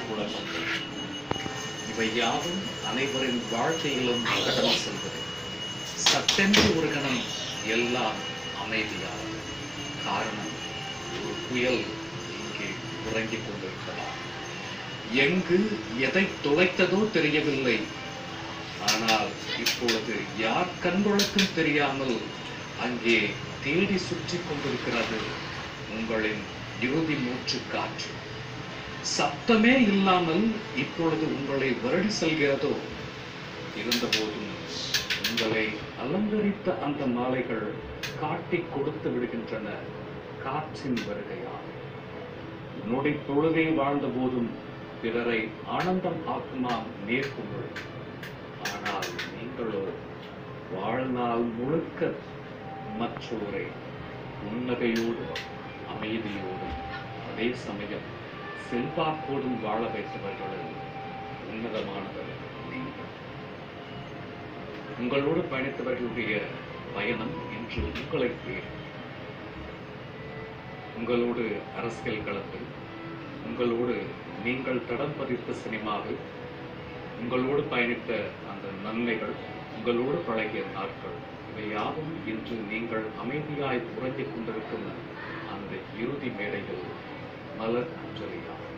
குழப்பங்கள் இவை யாவும் அனைவரின் வாழ்க்கையிலும் கடந்து செல்வது சட்டென்று ஒரு கணம் எல்லாம் அமைதியானது காரணம் ஒரு புயல் இங்கே உறங்கிக் கொண்டிருக்கலாம் எங்கு எதை தொலைத்ததோ தெரியவில்லை ஆனால் இப்பொழுது யார் கண்களுக்கும் தெரியாமல் அங்கே தேடி சுற்றி கொண்டிருக்கிறது உங்களின் இறுதி மூச்சு காற்று சத்தமே இல்லாமல் இப்பொழுது உங்களை வருடி செல்கிறதோ இருந்தபோதும் உங்களை அலங்கரித்த அந்த மாலைகள் காட்டிக் கொடுத்து விடுகின்றன காற்றின் வருகையால் நொடி பொழுதில் வாழ்ந்த போதும் பிறரை ஆனந்தம் ஆக்குமாம் நேர்கொள்ளும் ஆனால் நீங்களோ வாழ்நாள் முழுக்க மற்றோரை புன்னகையோடு அமைதியோடும் அதே சமயம் செல்வாக்கோடும் வாழ வைத்தவர்களில் உன்னதமானவர் நீங்கள் உங்களோடு பயணித்தவர்களுடைய பயணம் இன்று உங்களை தேடும் உங்களோடு அரசியல் களத்தில் உங்களோடு நீங்கள் தடம் பதித்த சினிமாவில் உங்களோடு பயணித்த அந்த நன்மைகள் உங்களோடு பழகிய நாட்கள் இவை யாவும் இன்று நீங்கள் அமைதியாய் உறங்கிக் கொண்டிருக்கும் அந்த இறுதி மேடையில் மலர் அஞ்சலியாகும்